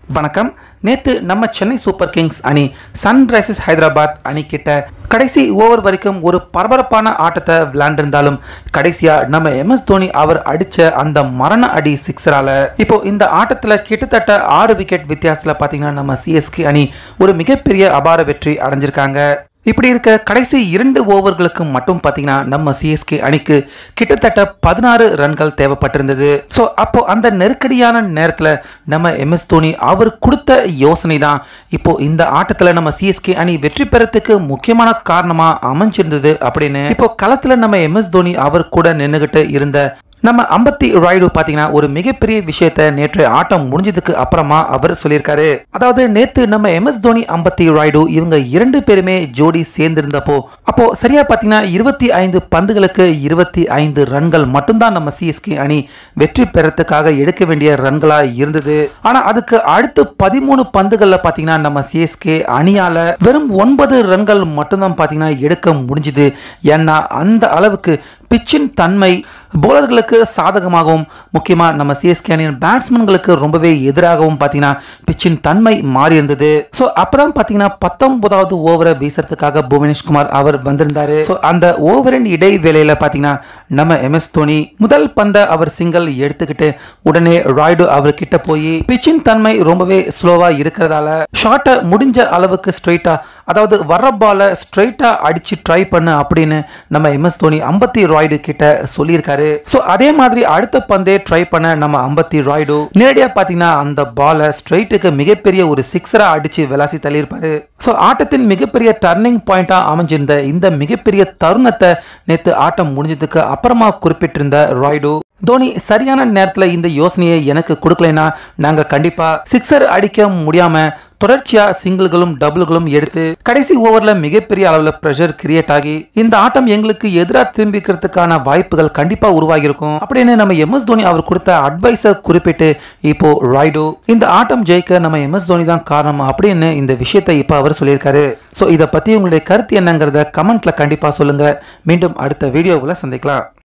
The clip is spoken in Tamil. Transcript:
வணக்கம் நேத்து நம்ம சென்னை சூப்பர் கிங்ஸ் அணி சன்ரைசர்ஸ் ஹைதராபாத் அணி கிட்ட கடைசி ஓவர் வரைக்கும் ஒரு பரபரப்பான ஆட்டத்தை விளையாண்டிருந்தாலும் கடைசியா நம்ம எம்எஸ் தோனி அவர் அடிச்ச அந்த மரண அடி சிக்ஸரால இப்போ இந்த ஆட்டத்துல கிட்டத்தட்ட ஆறு விக்கெட் வித்தியாசத்துல பாத்தீங்கன்னா நம்ம சிஎஸ்கே அணி ஒரு மிகப்பெரிய அபார வெற்றி அடைஞ்சிருக்காங்க இப்படி இருக்க கடைசி இரண்டு ஓவர்களுக்கு மட்டும் பார்த்தீங்கன்னா நம்ம சிஎஸ்கே அணிக்கு கிட்டத்தட்ட பதினாறு ரன்கள் தேவைப்பட்டிருந்தது ஸோ அப்போ அந்த நெருக்கடியான நேரத்தில் நம்ம எம்எஸ் தோனி அவர் கொடுத்த யோசனை தான் இப்போ இந்த ஆட்டத்தில் நம்ம சிஎஸ்கே அணி வெற்றி பெறத்துக்கு முக்கியமான காரணமா அமைஞ்சிருந்தது அப்படின்னு இப்போ களத்தில் நம்ம எம்எஸ் தோனி அவர் கூட நின்றுகிட்டு இருந்த நம்ம அம்பத்தி ராய்டு பாத்தீங்கன்னா ஒரு மிகப்பெரிய விஷயத்த நேற்று ஆட்டம் முடிஞ்சதுக்கு அப்புறமா அவர் சொல்லியிருக்காரு அதாவது நேத்து நம்ம எம்எஸ் தோனி அம்பத்தி ராய்டு இவங்க இரண்டு பேருமே ஜோடி சேர்ந்திருந்தப்போ அப்போ சரியா பாத்தீங்கன்னா இருபத்தி ஐந்து பந்துகளுக்கு இருபத்தி ஐந்து ரன்கள் மட்டும்தான் நம்ம சிஎஸ்கே அணி வெற்றி பெறத்துக்காக எடுக்க வேண்டிய ரன்களா இருந்தது ஆனா அதுக்கு அடுத்து பதிமூணு பந்துகள்ல பாத்தீங்கன்னா நம்ம சிஎஸ்கே அணியால வெறும் ஒன்பது ரன்கள் மட்டும்தான் பாத்தீங்கன்னா எடுக்க முடிஞ்சுது ஏன்னா அந்த அளவுக்கு பிச்சின் தன்மை போலர்களுக்கு சாதகமாகவும் முக்கியமாக நம்ம சிஎஸ்கே அணியின் பேட்ஸ்மேன்களுக்கு ரொம்பவே எதிராகவும் பார்த்தீங்கன்னா பிச்சின் தன்மை மாறி இருந்தது ஸோ அப்பதான் பார்த்தீங்கன்னா பத்தொன்பதாவது ஓவரை வீசுறதுக்காக புவனேஷ்குமார் அவர் வந்திருந்தாரு ஸோ அந்த ஓவரின் இடைவேளையில் பார்த்தீங்கன்னா நம்ம எம்எஸ் தோனி முதல் பந்தை அவர் சிங்கிள் எடுத்துக்கிட்டு உடனே ராய்டு அவர் கிட்ட போய் பிச்சின் தன்மை ரொம்பவே ஸ்லோவா இருக்கிறதால ஷாட்டை முடிஞ்ச அளவுக்கு ஸ்ட்ரைட்டா அதாவது வர்ற பால ஸ்ட்ரைட்டா அடிச்சு ட்ரை பண்ணு அப்படின்னு நம்ம எம்எஸ் தோனி அம்பத்தி ராய்டு கிட்ட சொல்லியிருக்காரு ஸோ அதே மாதிரி அடுத்த பந்தே ட்ரை பண்ண நம்ம அம்பத்தி ராய்டு நேரடியா பாத்தீங்கன்னா அந்த பாலை ஸ்ட்ரைட்டுக்கு மிகப்பெரிய ஒரு சிக்ஸரா அடிச்சு விளாசி தள்ளியிருப்பாரு ஸோ ஆட்டத்தின் மிகப்பெரிய டர்னிங் பாயிண்டா அமைஞ்சிருந்த இந்த மிகப்பெரிய தருணத்தை நேத்து ஆட்டம் முடிஞ்சதுக்கு அப்புறமா குறிப்பிட்டிருந்த ராய்டு தோனி சரியான நேரத்தில் இந்த யோசனையை எனக்கு கொடுக்கலைன்னா நாங்கள் கண்டிப்பாக சிக்ஸர் அடிக்க முடியாம தொடர்ச்சியா சிங்கிள்களும் டபுள்களும் எடுத்து கடைசி ஓவர்ல மிகப்பெரிய அளவுல பிரஷர் கிரியேட் ஆகி இந்த ஆட்டம் எங்களுக்கு எதிராக திரும்பிக்கிறதுக்கான வாய்ப்புகள் கண்டிப்பா உருவாகி இருக்கும் அப்படின்னு நம்ம எம்எஸ் தோனி அவர் கொடுத்த அட்வைஸை குறிப்பிட்டு இப்போ ராய்டு இந்த ஆட்டம் ஜெயிக்க நம்ம எம்எஸ் தோனி தான் காரணம் அப்படின்னு இந்த விஷயத்தை இப்போ அவர் சொல்லியிருக்காரு ஸோ இதை பத்தி உங்களுடைய கருத்து என்னங்கிறத கமெண்ட்ல கண்டிப்பா சொல்லுங்க மீண்டும் அடுத்த வீடியோவில் சந்திக்கலாம்